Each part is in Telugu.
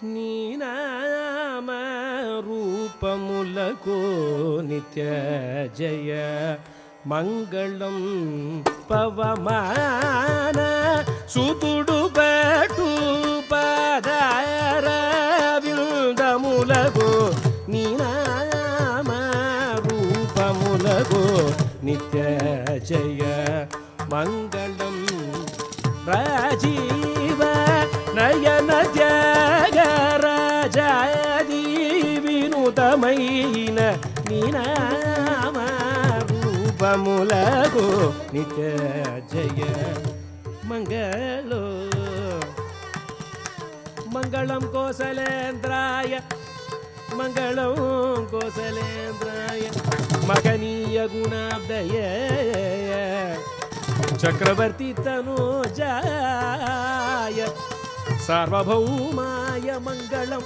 నీ నామ రూపములకు నిత్య జయ మంగళం పవమాన సుతుడు బటు పదార విందములకు నీ నామ రూపములకు నిత్య జయ మంగళం రాజీవ నయన త్యాగరాజాది వినూతమైన నినామ రూపములకు నిత్య జయ మంగళో మంగళం కోసలేంద్రాయ మంగళం కోసలేంద్రాయ మగనీయ గుణాబ్దయ చక్రవర్తి తనోజాయ సార్వభౌమాయ మంగళం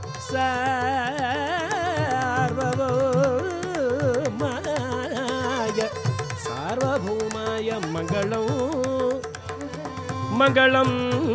సార్వభౌమాయ సార్వభౌమాయ మంగళం మంగళం